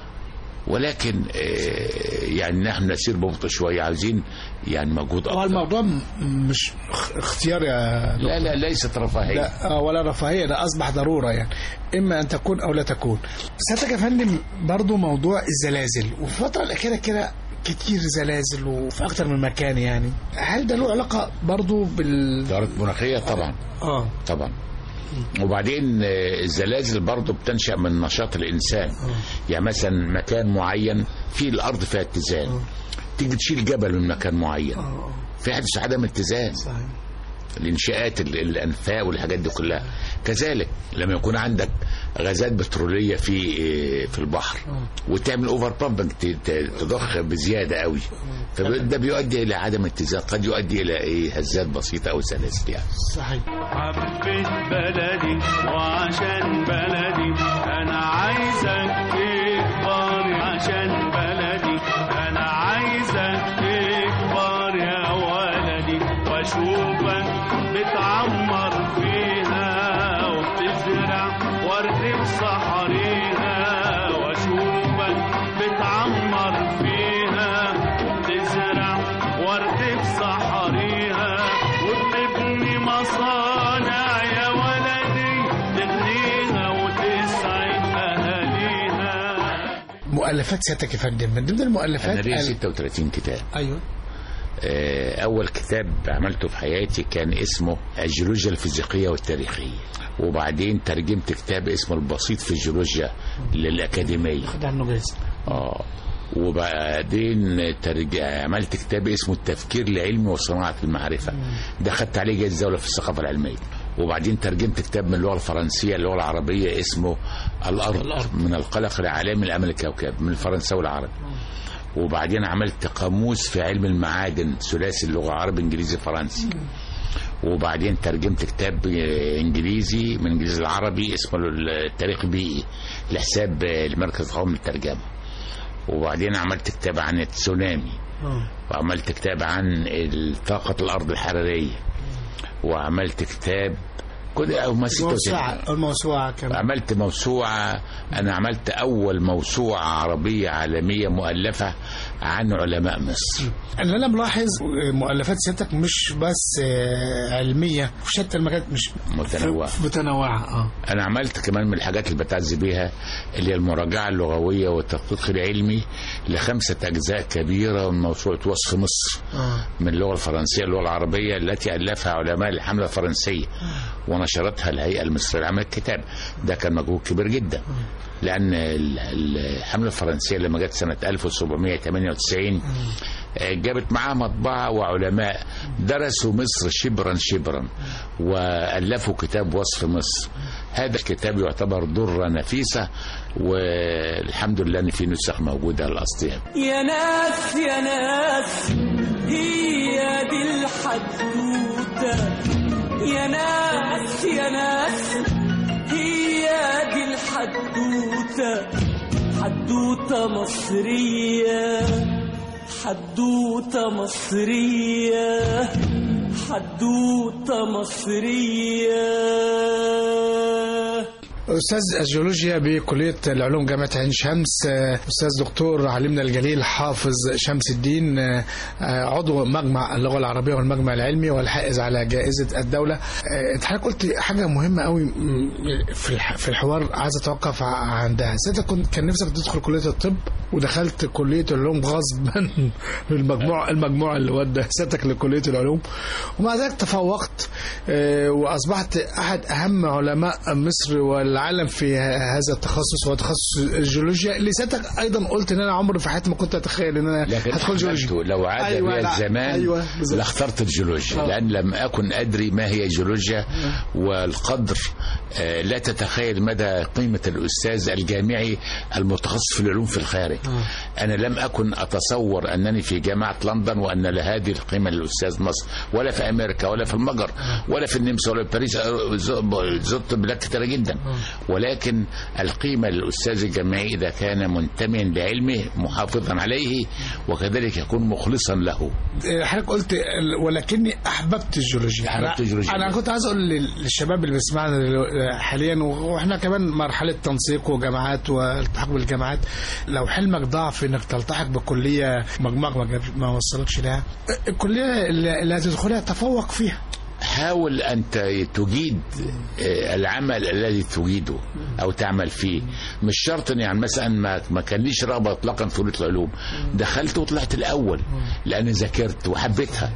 ولكن آه، يعني نحن نسير ببطء شويه عايزين يعني مجهود هو اكتر الموضوع م- مش اخ- اختيار يا لا لا ليست رفاهيه لا آه، ولا رفاهيه ده اصبح ضروره يعني اما ان تكون او لا تكون سيادتك يا فندم برضو موضوع الزلازل وفي الفتره الاخيره كده كتير زلازل وفي اكتر من مكان يعني هل ده له علاقه برضو بال تغيرات مناخيه طبعا اه طبعا وبعدين آه، الزلازل برضه بتنشا من نشاط الانسان يعني مثلا مكان معين فيه الارض فيها اتزان تيجي تشيل جبل من مكان معين اه في حدث عدم اتزان صحيح الانشاءات ال- الانفاق والحاجات دي كلها كذلك لما يكون عندك غازات بتروليه في في البحر وتعمل اوفر بامبنج تضخ بزياده قوي فده بيؤدي الى عدم اتزان قد يؤدي الى ايه هزات بسيطه او سلاسل يعني صحيح حبيت بلدي وعشان بلدي انا عايزك تكبر عشان بلدي انا عايزك تكبر يا ولدي واشوفك بتعمر فيها وبتزرع ورد بصحريها واشوفك بتعمر فيها وبتزرع ورد بصحريها وبتبني مصانع يا ولدي تغنيها وتسعد اهاليها مؤلفات سيادتك يا فندم من ضمن المؤلفات انا ليا ال- 36 كتاب ايوه آه، اول كتاب عملته في حياتي كان اسمه الجيولوجيا الفيزيقيه والتاريخيه وبعدين ترجمت كتاب اسمه البسيط في الجيولوجيا للاكاديميه خد عنه جايزه اه وبعدين ترج... عملت كتاب اسمه التفكير العلمي وصناعه المعرفه ده خدت عليه جائزه الدوله في الثقافه العلميه وبعدين ترجمت كتاب من اللغه الفرنسيه للغه العربيه اسمه الارض, الأرض. من القلق العالمي لامل الكوكب من الفرنساوي العربي وبعدين عملت قاموس في علم المعادن ثلاثي اللغه عربي انجليزي فرنسي وبعدين ترجمت كتاب آه، انجليزي من انجليزي العربي اسمه التاريخ البيئي لحساب آه، المركز القومي للترجمه وبعدين عملت كتاب عن التسونامي وعملت كتاب عن طاقة الأرض الحرارية وعملت كتاب كنت هم 66 موسوعة الموسوعة كمان عملت موسوعة أنا عملت أول موسوعة عربية عالمية مؤلفة عن علماء مصر اللي انا ملاحظ مؤلفات سيادتك مش بس آه، علميه في شتى المجالات مش متنوعة. متنوعه اه أنا عملت كمان من الحاجات اللي بتعز بيها اللي هي المراجعة اللغوية والتدقيق العلمي لخمسة أجزاء كبيرة من موسوعة وصف مصر اه من اللغة الفرنسية اللغة العربية التي ألفها علماء الحملة الفرنسية ونشرتها الهيئة المصرية لعمل الكتاب ده كان مجهود كبير جدا لأن ال- الحملة الفرنسية لما جت سنة 1798 آه، جابت معاها مطبعة وعلماء درسوا مصر شبرا شبرا وألفوا كتاب وصف مصر هذا الكتاب يعتبر درة نفيسة والحمد لله ان في نسخ موجوده الاصليه يا ناس يا ناس هي دي الحدوتة يا ناس يا ناس هي دي الحدوتة حدوتة مصرية حدوتة مصرية حدوتة مصرية استاذ الجيولوجيا بكليه العلوم جامعه عين شمس آه، استاذ دكتور علمنا الجليل حافظ شمس الدين آه، آه، عضو مجمع اللغه العربيه والمجمع العلمي والحائز على جائزه الدوله آه، انت حضرتك قلت حاجه مهمه قوي م- في الح- في الحوار عايز اتوقف ع- عندها ساعتها كنت كان نفسك تدخل كليه الطب ودخلت كليه العلوم غصبا بالمجموع المجموع اللي ودى سيادتك لكليه العلوم ومع ذلك تفوقت آه، واصبحت احد اهم علماء مصر والعالم في هذا التخصص هو تخصص الجيولوجيا اللي سيادتك ايضا قلت ان انا عمري في حياتي ما كنت اتخيل ان انا لكن هدخل جيولوجيا أحببته. لو عاد أيوة، أيوة بي لا، الزمان أيوة، بالظبط. لاخترت الجيولوجيا آه. لأن لم أكن أدري ما هي الجيولوجيا والقدر آه، لا تتخيل مدى قيمة الأستاذ الجامعي المتخصص في العلوم في الخارج أنا لم أكن أتصور أنني في جامعة لندن وأن لهذه القيمة للأستاذ مصر ولا في أمريكا ولا في المجر ولا في النمسا ولا في باريس آه، ز- زرت بلاد كثيرة جدا ولكن القيمة للأستاذ الجامعي إذا كان منتميا لعلمه محافظا عليه وكذلك يكون مخلصا له آه، حضرتك قلت ال- ولكني احببت الجيولوجيا أحببت أنا- الجيولوجيا. انا كنت عايز اقول لل- للشباب اللي بيسمعنا دلو- حاليا و- واحنا كمان مرحله تنسيق وجامعات والتحاق بالجامعات لو حلمك ضعف انك تلتحق بكليه مجموعك ما جاب- ما وصلكش لها الكليه اللي اللي هتدخلها تفوق فيها حاول أن ت- تجيد آه، العمل الذي تجيده أو تعمل فيه مش شرط إن يعني مثلا ما ما كان ليش رغبة إطلاقا في كلية العلوم دخلت وطلعت الأول لأن ذاكرت وحبيتها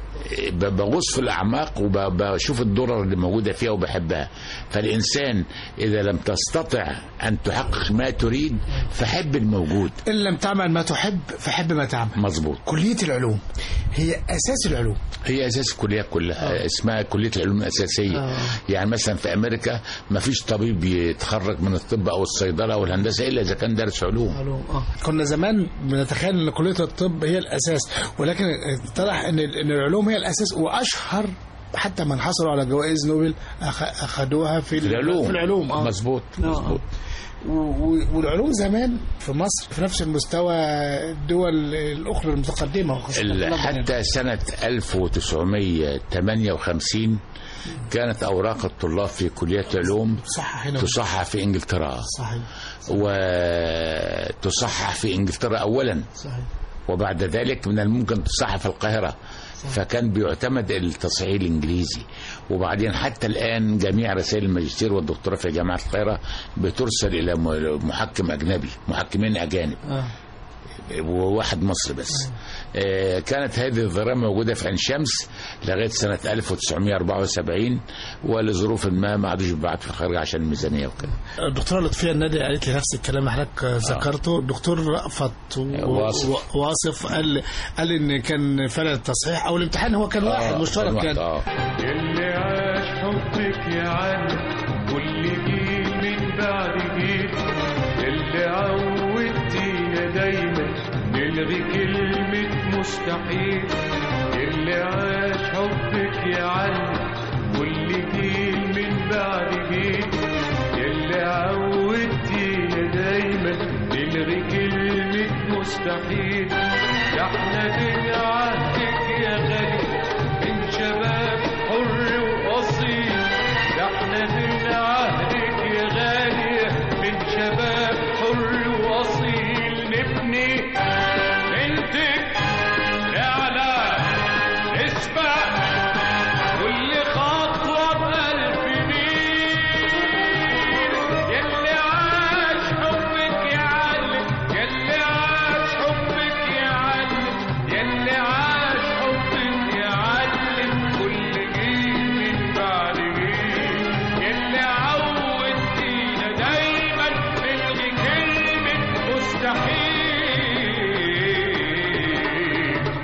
ب- بغوص في الأعماق وبشوف الدرر اللي موجودة فيها وبحبها فالإنسان إذا لم تستطع أن تحقق ما تريد فحب الموجود ان لم تعمل ما تحب فحب ما تعمل مظبوط كليه العلوم هي اساس العلوم هي اساس الكليه كلها اسمها كليه العلوم الاساسيه آه. يعني مثلا في امريكا ما فيش طبيب يتخرج من الطب او الصيدله او الهندسه الا اذا كان دارس علوم علوم اه كنا زمان بنتخيل ان كليه الطب هي الاساس ولكن اتضح ان ان العلوم هي الاساس واشهر حتى من حصلوا على جوائز نوبل أخ- اخذوها في, في العلوم في العلوم اه مظبوط آه. مظبوط و- و- والعلوم زمان في مصر في نفس المستوى الدول الاخرى المتقدمه وخاصة ال- لندن يعني. حتى سنه 1958 كانت اوراق الطلاب في كليه العلوم صح هنا تصحح في انجلترا صحيح وتصحح في انجلترا اولا صحيح وبعد ذلك من الممكن تصحح في القاهرة فكان بيعتمد التصحيح الإنجليزي وبعدين حتى الآن جميع رسائل الماجستير والدكتوراه في جامعة القاهرة بترسل إلى م- محكم أجنبي محكمين أجانب اه وواحد مصري بس آه، كانت هذه الظاهرة موجودة في عين شمس لغاية سنة 1974 ولظروف ما ما عادوش بيبعتوا في الخارج عشان الميزانية وكده الدكتوره لطفيه النادي قالت لي نفس الكلام اللي حضرتك ذكرته الدكتور رأفت و- واصف. و- واصف قال قال ان كان فعلا التصحيح او الامتحان هو كان واحد آه، مشترك واحد، يعني آه. اللي عاش حبك يا علي كل جيل من بعد جيل اللي عودتينا دايما نلغي كلمة مستحيل اللي عاش حبك يا علي كل جيل من بعد جيل اللي عودتينا دايما نلغي كلمة مستحيل ده احنا من عهدك يا غالي من شباب حر وأصيل ده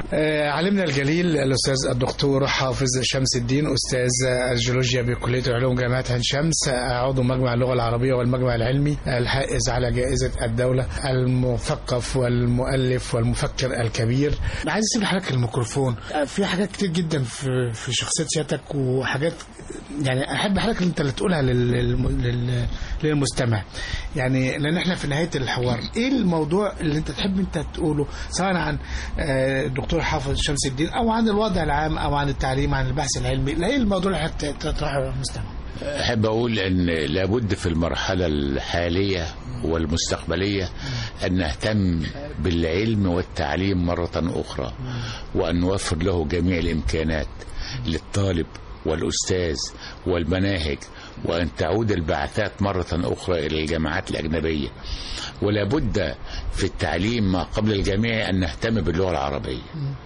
آه، علمنا الجليل الأستاذ الدكتور حافظ شمس الدين أستاذ الجيولوجيا بكلية العلوم جامعة عين شمس آه، عضو مجمع اللغة العربية والمجمع العلمي الحائز على جائزة الدولة المثقف والمؤلف والمفكر الكبير عايز أسيب لحضرتك الميكروفون آه، في حاجات كتير جدا في في شخصية سيادتك وحاجات يعني أحب حضرتك أنت اللي تقولها لل- لل- لل- للمستمع يعني لأن احنا في نهاية الحوار إيه الموضوع اللي أنت تحب أنت تقوله سواء عن آه، الدكتور حافظ شمس الدين او عن الوضع العام او عن التعليم عن البحث العلمي لا ايه الموضوع اللي حت- تطرحه للمستمع أحب أقول أن لابد في المرحلة الحالية والمستقبلية أن نهتم بالعلم والتعليم مرة أخرى وأن نوفر له جميع الإمكانات للطالب والأستاذ والمناهج وأن تعود البعثات مرة أخرى إلى الجامعات الأجنبية ولا بد في التعليم ما قبل الجميع أن نهتم باللغة العربية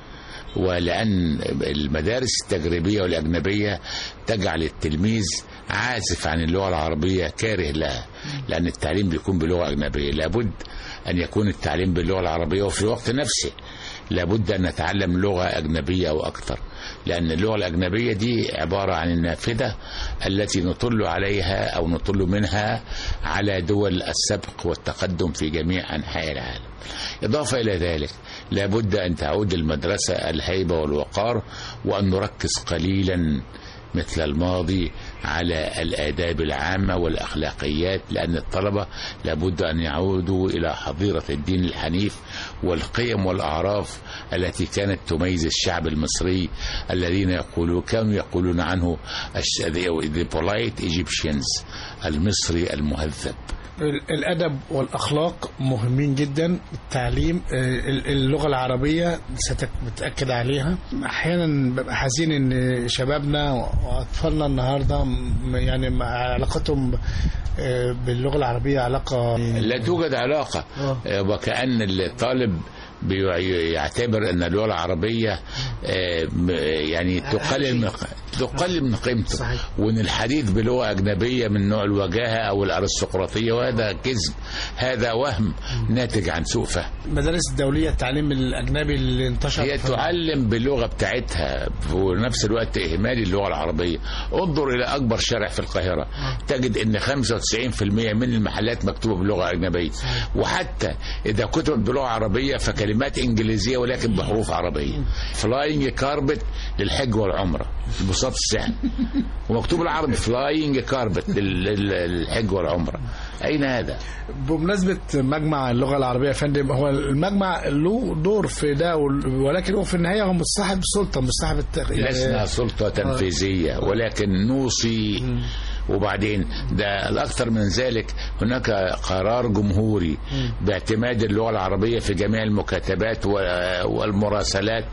ولأن المدارس التجريبية والأجنبية تجعل التلميذ عازف عن اللغة العربية كاره لها لأن التعليم بيكون بلغة أجنبية لابد أن يكون التعليم باللغة العربية وفي الوقت نفسه لابد أن نتعلم لغة أجنبية أو أكثر لأن اللغة الأجنبية دي عبارة عن النافذة التي نطل عليها أو نطل منها على دول السبق والتقدم في جميع أنحاء العالم إضافة إلى ذلك لابد أن تعود المدرسة الهيبة والوقار وأن نركز قليلا مثل الماضي على الآداب العامة والأخلاقيات لأن الطلبة لابد أن يعودوا إلى حظيرة الدين الحنيف والقيم والأعراف التي كانت تميز الشعب المصري الذين يقولوا كانوا يقولون عنه الش- the polite Egyptians المصري المهذب ال- الادب والاخلاق مهمين جدا التعليم آه، ال- اللغه العربيه ستك بتاكد عليها احيانا ببقى حزين ان شبابنا واطفالنا النهارده م- يعني مع علاقتهم آه، باللغه العربيه علاقه لا توجد علاقة آه. آه، وكأن الطالب بي- يعتبر أن اللغة العربية آه، م- يعني تقلل من تقلل من قيمته صحيح. وان الحديث بلغه اجنبيه من نوع الوجاهه او الارستقراطيه وهذا كذب هذا وهم ناتج عن سوء فهم المدارس الدوليه التعليم الاجنبي اللي انتشر هي في- تعلم باللغه بتاعتها وفي نفس الوقت اهمال اللغه العربيه انظر الى اكبر شارع في القاهره تجد ان 95% من المحلات مكتوبه باللغه الاجنبيه وحتى اذا كتبت بلغه عربيه فكلمات انجليزيه ولكن بحروف عربيه فلاينج كاربت للحج والعمره البساط السحر ومكتوب بالعربي فلاينج كاربت للحج والعمره اين هذا بمناسبة مجمع اللغة العربية يا فندم هو المجمع له دور في ده وال- ولكن هو في النهاية هو مش صاحب سلطة مش صاحب التغ... لسنا سلطة تنفيذية ولكن نوصي وبعدين ده الأكثر من ذلك هناك قرار جمهوري باعتماد اللغة العربية في جميع المكاتبات و- والمراسلات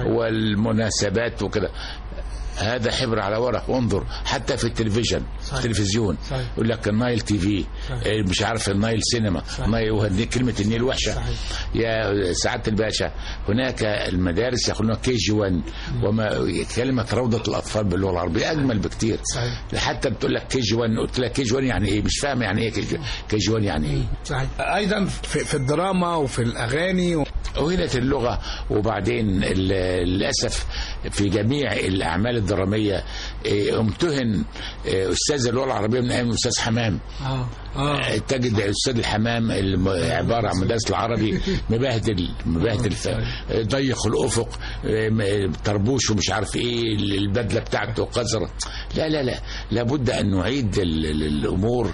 والمناسبات وكده هذا حبر على ورق انظر حتى في التلفزيون صحيح. التلفزيون صحيح. يقول لك النايل تي في إيه مش عارف النايل سينما نايل وهدي كلمة النيل وحشة صحيح. يا سعادة الباشا هناك المدارس يقولون كي جي 1 وما كلمة روضة الأطفال باللغة العربية أجمل بكتير صحيح. حتى بتقول لك كي جي 1 قلت لك كي جي 1 يعني إيه مش فاهم يعني إيه كي جي- كي جي 1 يعني إيه صحيح أيضا في, في الدراما وفي الأغاني و... أهلت اللغة وبعدين ال- للأسف في جميع الأعمال الدرامية إيه، امتهن إيه، أستاذ اللغة العربية من أيام الأستاذ حمام اه اه تجد الاستاذ الحمام الم- عباره عن مدرس العربي مبهدل مبهدل ف- ضيق الافق م- طربوش ومش عارف ايه البدله بتاعته قذره لا لا لا لابد ان نعيد ال- ال- الامور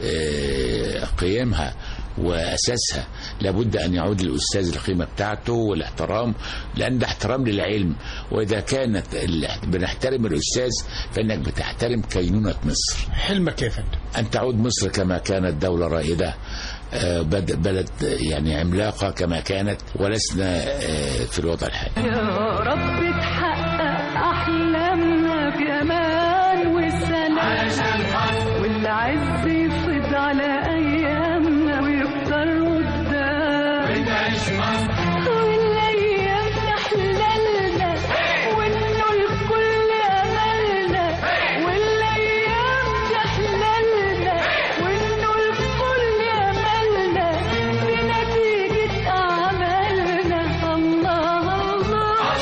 آه، قيمها واساسها لابد ان يعود للاستاذ القيمه بتاعته والاحترام لان ده احترام للعلم واذا كانت ال- بنحترم الاستاذ فانك بتحترم كينونه مصر حلمك يا فندم أن تعود مصر كما كانت دولة رائدة آه، بد- بلد يعني عملاقة كما كانت ولسنا آه، في الوضع الحالي يا رب تحقق أحلامنا بأمان وسلام والعز يفيض على أيامنا ويكتر قدام والأيام تحللنا وإنه الكل أملنا والأيام تحللنا وإنه الكل أملنا بنتيجة أعمالنا الله الله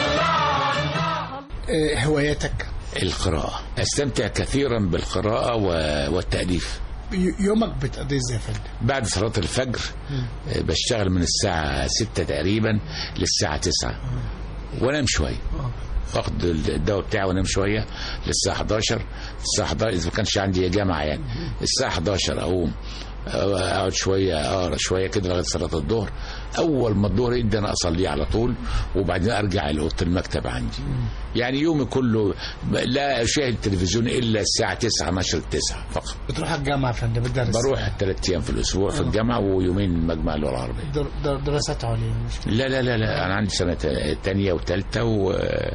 هواياتك القراءة استمتع كثيرا بالقراءة و- والتأليف ي- يومك بتقضيه ازاي يا فندم بعد صلاة الفجر آه، بشتغل من الساعة 6 تقريبا للساعة 9 وانام شوية واخد الدواء بتاعي وانام شوية للساعة 11 الساعة 11 إذا ما كانش عندي جامعة يعني الساعة 11 أقوم آه، أقعد شوية أقرا شوية كده لغاية صلاة الظهر أول ما الظهر يدي أنا أصليه على طول وبعدين أرجع لأوضة المكتب عندي يعني يومي كله ب- لا أشاهد التلفزيون إلا الساعة 9 نشر 9 فقط بتروح الجامعه يا فندم بتدرس بروح ثلاث ايام في الاسبوع في الجامعه ويومين مجمع اللغه العربيه در- در- دراسات عليا مش لا لا لا لا انا عندي سنه ثانيه وثالثه و...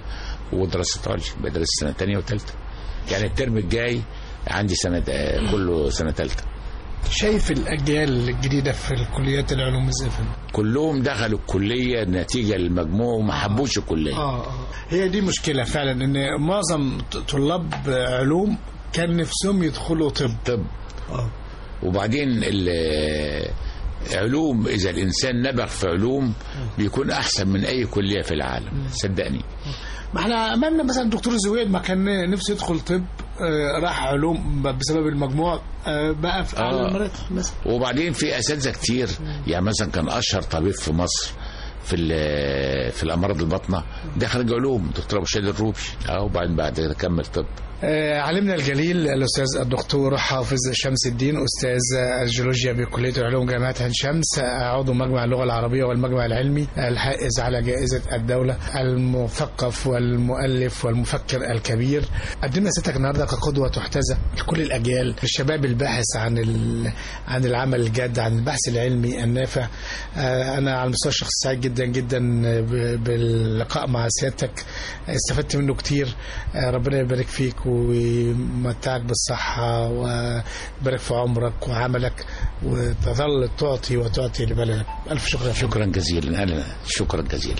ودراسه عليا بدرس سنه ثانيه وثالثه يعني الترم الجاي عندي سنه كله سنه ثالثه شايف الاجيال الجديده في الكليات العلوم ازاي يا فندم كلهم دخلوا الكليه نتيجه للمجموع وما حبوش الكليه اه اه هي دي مشكله فعلا ان معظم ط- طلاب علوم كان نفسهم يدخلوا طب طب اه وبعدين ال- علوم اذا الانسان نبغ في علوم بيكون احسن من اي كليه في العالم صدقني ما احنا عملنا مثلا دكتور زويد ما كان نفسه يدخل طب آه، راح علوم ب- بسبب المجموع آه، بقى في اعلى آه. المراتب مثلا وبعدين في اساتذه كتير يعني مثلا كان اشهر طبيب في مصر في ال- في الامراض الباطنه ده خريج علوم دكتور ابو شادي الروبي اه وبعدين بعد كده كمل طب آه، علمنا الجليل الاستاذ الدكتور حافظ شمس الدين استاذ الجيولوجيا بكليه العلوم جامعه عين شمس آه، عضو مجمع اللغه العربيه والمجمع العلمي الحائز على جائزه الدوله المثقف والمؤلف والمفكر الكبير قدمنا ستك النهارده كقدوه تحتذى لكل الاجيال الشباب الباحث عن ال- عن العمل الجاد عن البحث العلمي النافع آه، انا على المستوى الشخصي سعيد جدا جدا ب- باللقاء مع سيادتك استفدت منه كتير آه، ربنا يبارك فيك ويمتعك بالصحة ويبارك في عمرك وعملك وتظل تعطي وتعطي لبلدك ألف شكر يا فندم. شكرا جزيلا انا شكرا جزيلا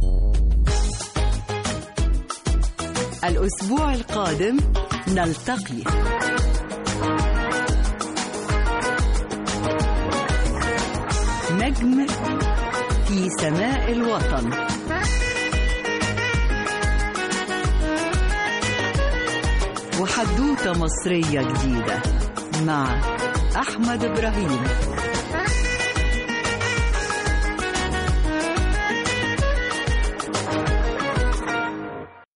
الأسبوع القادم نلتقي نجم في سماء الوطن وحدوتة مصرية جديدة مع أحمد إبراهيم